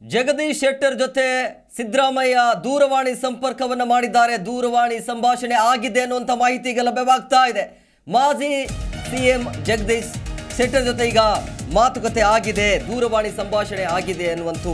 ಜಗದೀಶ್ ಶೆಟ್ಟರ್ ಜೊತೆ ಸಿದ್ದರಾಮಯ್ಯ ದೂರವಾಣಿ ಸಂಪರ್ಕವನ್ನ ಮಾಡಿದ್ದಾರೆ ದೂರವಾಣಿ ಸಂಭಾಷಣೆ ಆಗಿದೆ ಅನ್ನುವಂಥ ಮಾಹಿತಿ ಈಗ ಲಭ್ಯವಾಗ್ತಾ ಇದೆ ಮಾಜಿ ಸಿಎಂ ಜಗದೀಶ್ ಶೆಟ್ಟರ್ ಜೊತೆ ಈಗ ಮಾತುಕತೆ ಆಗಿದೆ ದೂರವಾಣಿ ಸಂಭಾಷಣೆ ಆಗಿದೆ ಅನ್ನುವಂಥ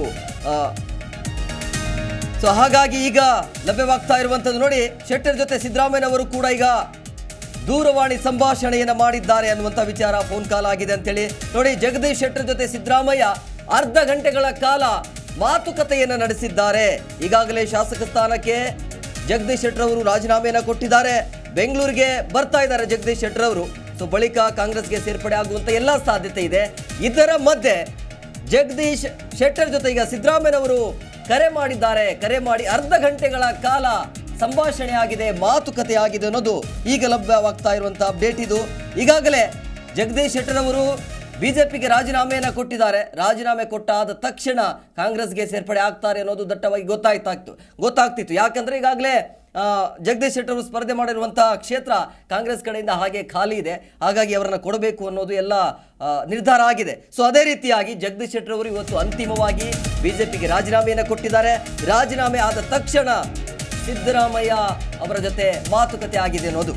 ಸೊ ಹಾಗಾಗಿ ಈಗ ಲಭ್ಯವಾಗ್ತಾ ಇರುವಂಥದ್ದು ನೋಡಿ ಶೆಟ್ಟರ್ ಜೊತೆ ಸಿದ್ದರಾಮಯ್ಯನವರು ಕೂಡ ಈಗ ದೂರವಾಣಿ ಸಂಭಾಷಣೆಯನ್ನ ಮಾಡಿದ್ದಾರೆ ಅನ್ನುವಂಥ ವಿಚಾರ ಫೋನ್ ಕಾಲ್ ಆಗಿದೆ ಅಂತೇಳಿ ನೋಡಿ ಜಗದೀಶ್ ಶೆಟ್ಟರ್ ಜೊತೆ ಸಿದ್ದರಾಮಯ್ಯ ಅರ್ಧ ಗಂಟೆಗಳ ಕಾಲ ಮಾತುಕತೆಯನ್ನ ನಡೆಸಿದ್ದಾರೆ ಈಗಾಗಲೇ ಶಾಸಕ ಸ್ಥಾನಕ್ಕೆ ಜಗದೀಶ್ ಶೆಟ್ಟರ್ ಅವರು ರಾಜೀನಾಮೆಯನ್ನ ಕೊಟ್ಟಿದ್ದಾರೆ ಬೆಂಗಳೂರಿಗೆ ಬರ್ತಾ ಇದ್ದಾರೆ ಜಗದೀಶ್ ಶೆಟ್ಟರ್ ಅವರು ಸೊ ಬಳಿಕ ಕಾಂಗ್ರೆಸ್ಗೆ ಸೇರ್ಪಡೆ ಆಗುವಂತ ಎಲ್ಲ ಸಾಧ್ಯತೆ ಇದೆ ಇದರ ಮಧ್ಯೆ ಜಗದೀಶ್ ಶೆಟ್ಟರ್ ಜೊತೆ ಈಗ ಸಿದ್ದರಾಮಯ್ಯನವರು ಕರೆ ಮಾಡಿದ್ದಾರೆ ಕರೆ ಮಾಡಿ ಅರ್ಧ ಗಂಟೆಗಳ ಕಾಲ ಸಂಭಾಷಣೆ ಆಗಿದೆ ಮಾತುಕತೆ ಆಗಿದೆ ಅನ್ನೋದು ಈಗ ಲಭ್ಯವಾಗ್ತಾ ಇರುವಂತಹ ಅಪ್ಡೇಟ್ ಇದು ಈಗಾಗಲೇ ಜಗದೀಶ್ ಶೆಟ್ಟರ್ ಅವರು ಬಿಜೆಪಿಗೆ ರಾಜೀನಾಮೆಯನ್ನ ಕೊಟ್ಟಿದ್ದಾರೆ ರಾಜೀನಾಮೆ ಕೊಟ್ಟಾದ ತಕ್ಷಣ ಕಾಂಗ್ರೆಸ್ಗೆ ಸೇರ್ಪಡೆ ಆಗ್ತಾರೆ ಅನ್ನೋದು ದಟ್ಟವಾಗಿ ಗೊತ್ತಾಯ್ತಾಗ್ತು ಗೊತ್ತಾಗ್ತಿತ್ತು ಯಾಕಂದ್ರೆ ಈಗಾಗಲೇ ಆ, ಜಗದೀಶ್ ಶೆಟ್ಟರ್ ಅವರು ಸ್ಪರ್ಧೆ ಮಾಡಿರುವಂತಹ ಕ್ಷೇತ್ರ ಕಾಂಗ್ರೆಸ್ ಕಡೆಯಿಂದ ಹಾಗೆ ಖಾಲಿ ಇದೆ ಹಾಗಾಗಿ ಅವರನ್ನ ಕೊಡಬೇಕು ಅನ್ನೋದು ಎಲ್ಲ ಆ, ನಿರ್ಧಾರ ಆಗಿದೆ ಸೊ ಅದೇ ರೀತಿಯಾಗಿ ಜಗದೀಶ್ ಶೆಟ್ಟರ್ ಅವರು ಇವತ್ತು ಅಂತಿಮವಾಗಿ ಬಿಜೆಪಿಗೆ ರಾಜೀನಾಮೆಯನ್ನು ಕೊಟ್ಟಿದ್ದಾರೆ ರಾಜೀನಾಮೆ ಆದ ತಕ್ಷಣ ಸಿದ್ದರಾಮಯ್ಯ ಅವರ ಜೊತೆ ಮಾತುಕತೆ ಆಗಿದೆ ಅನ್ನೋದು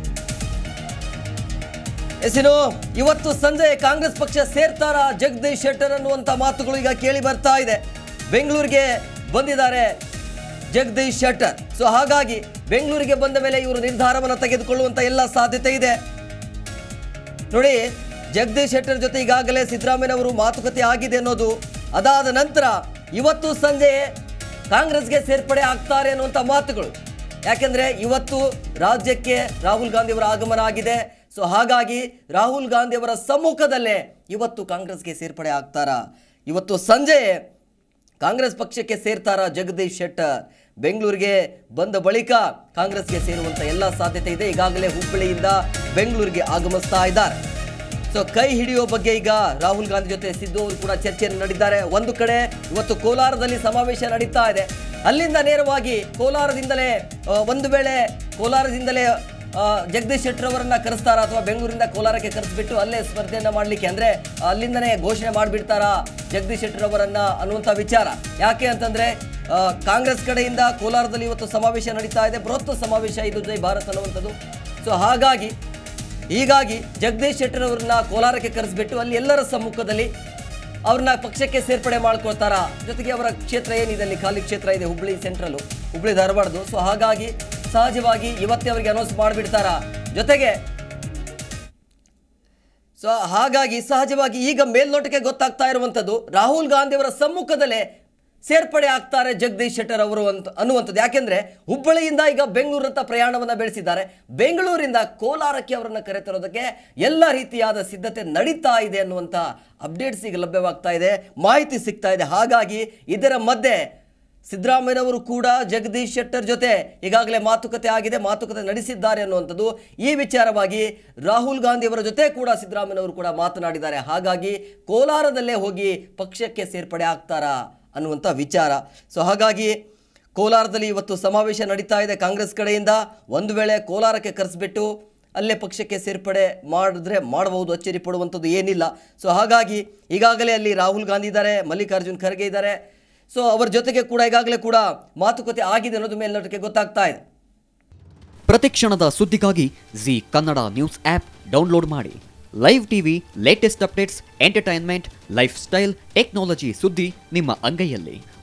ಎಸಿನು ಇವತ್ತು ಸಂಜೆ ಕಾಂಗ್ರೆಸ್ ಪಕ್ಷ ಸೇರ್ತಾರ ಜಗದೀಶ್ ಶೆಟ್ಟರ್ ಅನ್ನುವಂಥ ಮಾತುಗಳು ಈಗ ಕೇಳಿ ಬರ್ತಾ ಇದೆ ಬೆಂಗಳೂರಿಗೆ ಬಂದಿದ್ದಾರೆ ಜಗದೀಶ್ ಶೆಟ್ಟರ್ ಸೊ ಹಾಗಾಗಿ ಬೆಂಗಳೂರಿಗೆ ಬಂದ ಮೇಲೆ ಇವರು ನಿರ್ಧಾರವನ್ನು ತೆಗೆದುಕೊಳ್ಳುವಂತ ಎಲ್ಲ ಸಾಧ್ಯತೆ ಇದೆ ನೋಡಿ ಜಗದೀಶ್ ಶೆಟ್ಟರ್ ಜೊತೆ ಈಗಾಗಲೇ ಸಿದ್ದರಾಮಯ್ಯನವರು ಮಾತುಕತೆ ಆಗಿದೆ ಅನ್ನೋದು ಅದಾದ ನಂತರ ಇವತ್ತು ಸಂಜೆ ಕಾಂಗ್ರೆಸ್ಗೆ ಸೇರ್ಪಡೆ ಆಗ್ತಾರೆ ಅನ್ನುವಂಥ ಮಾತುಗಳು ಯಾಕೆಂದ್ರೆ ಇವತ್ತು ರಾಜ್ಯಕ್ಕೆ ರಾಹುಲ್ ಗಾಂಧಿ ಅವರ ಆಗಮನ ಆಗಿದೆ ಸೊ ಹಾಗಾಗಿ ರಾಹುಲ್ ಗಾಂಧಿ ಅವರ ಸಮ್ಮುಖದಲ್ಲೇ ಇವತ್ತು ಕಾಂಗ್ರೆಸ್ಗೆ ಸೇರ್ಪಡೆ ಆಗ್ತಾರಾ ಇವತ್ತು ಸಂಜೆ ಕಾಂಗ್ರೆಸ್ ಪಕ್ಷಕ್ಕೆ ಸೇರ್ತಾರ ಜಗದೀಶ್ ಶೆಟ್ಟರ್ ಬೆಂಗಳೂರಿಗೆ ಬಂದ ಬಳಿಕ ಕಾಂಗ್ರೆಸ್ಗೆ ಸೇರುವಂತ ಎಲ್ಲ ಸಾಧ್ಯತೆ ಇದೆ ಈಗಾಗಲೇ ಹುಬ್ಬಳ್ಳಿಯಿಂದ ಬೆಂಗಳೂರಿಗೆ ಆಗಮಿಸ್ತಾ ಇದ್ದಾರೆ ಸೊ ಕೈ ಹಿಡಿಯೋ ಬಗ್ಗೆ ಈಗ ರಾಹುಲ್ ಗಾಂಧಿ ಜೊತೆ ಸಿದ್ದು ಅವರು ಕೂಡ ಚರ್ಚೆಯನ್ನು ನಡೆದಿದ್ದಾರೆ ಒಂದು ಕಡೆ ಇವತ್ತು ಕೋಲಾರದಲ್ಲಿ ಸಮಾವೇಶ ನಡೀತಾ ಇದೆ ಅಲ್ಲಿಂದ ನೇರವಾಗಿ ಕೋಲಾರದಿಂದಲೇ ಆ, ಒಂದು ವೇಳೆ ಕೋಲಾರದಿಂದಲೇ ಆ, ಜಗದೀಶ್ ಶೆಟ್ಟರ್ ಅವರನ್ನ ಕರೆಸ್ತಾರ ಅಥವಾ ಬೆಂಗಳೂರಿಂದ ಕೋಲಾರಕ್ಕೆ ಕರೆಸ್ಬಿಟ್ಟು ಅಲ್ಲೇ ಸ್ಪರ್ಧೆಯನ್ನ ಮಾಡ್ಲಿಕ್ಕೆ ಅಂದ್ರೆ ಅಲ್ಲಿಂದನೇ ಘೋಷಣೆ ಮಾಡಿಬಿಡ್ತಾರಾ ಜಗದೀಶ್ ಶೆಟ್ಟರ್ ಅವರನ್ನ ಅನ್ನುವಂಥ ವಿಚಾರ ಯಾಕೆ ಅಂತಂದ್ರೆ ಆ, ಕಾಂಗ್ರೆಸ್ ಕಡೆಯಿಂದ ಕೋಲಾರದಲ್ಲಿ ಇವತ್ತು ಸಮಾವೇಶ ನಡೀತಾ ಇದೆ ಬೃಹತ್ ಸಮಾವೇಶ ಇದು ಜೈ ಭಾರತ್ ಅನ್ನುವಂಥದ್ದು ಸೊ ಹಾಗಾಗಿ ಹೀಗಾಗಿ ಜಗದೀಶ್ ಶೆಟ್ಟರ್ ಅವರನ್ನ ಕೋಲಾರಕ್ಕೆ ಕರೆಸ್ಬಿಟ್ಟು ಅಲ್ಲಿ ಎಲ್ಲರ ಸಮ್ಮುಖದಲ್ಲಿ ಅವ್ರನ್ನ ಪಕ್ಷಕ್ಕೆ ಸೇರ್ಪಡೆ ಮಾಡ್ಕೊಳ್ತಾರ ಜೊತೆಗೆ ಅವರ ಕ್ಷೇತ್ರ ಏನಿದೆ ಅಲ್ಲಿ ಖಾಲಿ ಕ್ಷೇತ್ರ ಇದೆ ಹುಬ್ಳಿ ಸೆಂಟ್ರಲ್ ಹುಬ್ಳಿ ಧಾರವಾಡದು ಸೊ ಹಾಗಾಗಿ ಸಹಜವಾಗಿ ಇವತ್ತೇ ಅವರಿಗೆ ಅನೌನ್ಸ್ ಮಾಡಿಬಿಡ್ತಾರ ಜೊತೆಗೆ ಸೊ ಹಾಗಾಗಿ ಸಹಜವಾಗಿ ಈಗ ಮೇಲ್ನೋಟಕ್ಕೆ ಗೊತ್ತಾಗ್ತಾ ಇರುವಂಥದ್ದು ರಾಹುಲ್ ಗಾಂಧಿ ಅವರ ಸಮ್ಮುಖದಲ್ಲೇ ಸೇರ್ಪಡೆ ಆಗ್ತಾರೆ ಜಗದೀಶ್ ಶೆಟ್ಟರ್ ಅವರು ಅಂತ ಅನ್ನುವಂಥದ್ದು ಯಾಕೆಂದ್ರೆ ಹುಬ್ಬಳ್ಳಿಯಿಂದ ಈಗ ಬೆಂಗಳೂರತ್ತ ಪ್ರಯಾಣವನ್ನ ಬೆಳೆಸಿದ್ದಾರೆ ಬೆಂಗಳೂರಿಂದ ಕೋಲಾರಕ್ಕೆ ಅವರನ್ನ ಕರೆತರೋದಕ್ಕೆ ಎಲ್ಲ ರೀತಿಯಾದ ಸಿದ್ಧತೆ ನಡೀತಾ ಇದೆ ಅನ್ನುವಂಥ ಅಪ್ಡೇಟ್ಸ್ ಈಗ ಲಭ್ಯವಾಗ್ತಾ ಇದೆ ಮಾಹಿತಿ ಸಿಗ್ತಾ ಇದೆ ಹಾಗಾಗಿ ಇದರ ಮಧ್ಯೆ ಸಿದ್ದರಾಮಯ್ಯನವರು ಕೂಡ ಜಗದೀಶ್ ಶೆಟ್ಟರ್ ಜೊತೆ ಈಗಾಗಲೇ ಮಾತುಕತೆ ಆಗಿದೆ ಮಾತುಕತೆ ನಡೆಸಿದ್ದಾರೆ ಅನ್ನುವಂಥದ್ದು ಈ ವಿಚಾರವಾಗಿ ರಾಹುಲ್ ಗಾಂಧಿ ಅವರ ಜೊತೆ ಕೂಡ ಸಿದ್ದರಾಮಯ್ಯನವರು ಕೂಡ ಮಾತನಾಡಿದ್ದಾರೆ ಹಾಗಾಗಿ ಕೋಲಾರದಲ್ಲೇ ಹೋಗಿ ಪಕ್ಷಕ್ಕೆ ಸೇರ್ಪಡೆ ಆಗ್ತಾರಾ ಅನ್ನುವಂಥ ವಿಚಾರ ಸೊ ಹಾಗಾಗಿ ಕೋಲಾರದಲ್ಲಿ ಇವತ್ತು ಸಮಾವೇಶ ನಡೀತಾ ಇದೆ ಕಾಂಗ್ರೆಸ್ ಕಡೆಯಿಂದ ಒಂದು ವೇಳೆ ಕೋಲಾರಕ್ಕೆ ಕರೆಸ್ಬಿಟ್ಟು ಅಲ್ಲೇ ಪಕ್ಷಕ್ಕೆ ಸೇರ್ಪಡೆ ಮಾಡಿದ್ರೆ ಮಾಡಬಹುದು ಅಚ್ಚರಿ ಪಡುವಂಥದ್ದು ಏನಿಲ್ಲ ಸೊ ಹಾಗಾಗಿ ಈಗಾಗಲೇ ಅಲ್ಲಿ ರಾಹುಲ್ ಗಾಂಧಿ ಇದ್ದಾರೆ ಮಲ್ಲಿಕಾರ್ಜುನ್ ಖರ್ಗೆ ಇದ್ದಾರೆ ಸೊ ಅವರ ಜೊತೆಗೆ ಕೂಡ ಈಗಾಗಲೇ ಕೂಡ ಮಾತುಕತೆ ಆಗಿದೆ ಅನ್ನೋದು ಮೇಲ್ನೋಟಕ್ಕೆ ಗೊತ್ತಾಗ್ತಾ ಇದೆ ಪ್ರತಿಕ್ಷಣದ ಸುದ್ದಿಗಾಗಿ Zee Kannada news app download ಮಾಡಿ live TV latest updates entertainment life style technology ಸುದ್ದಿ ನಿಮ್ಮ ಅಂಗೈಯಲ್ಲಿ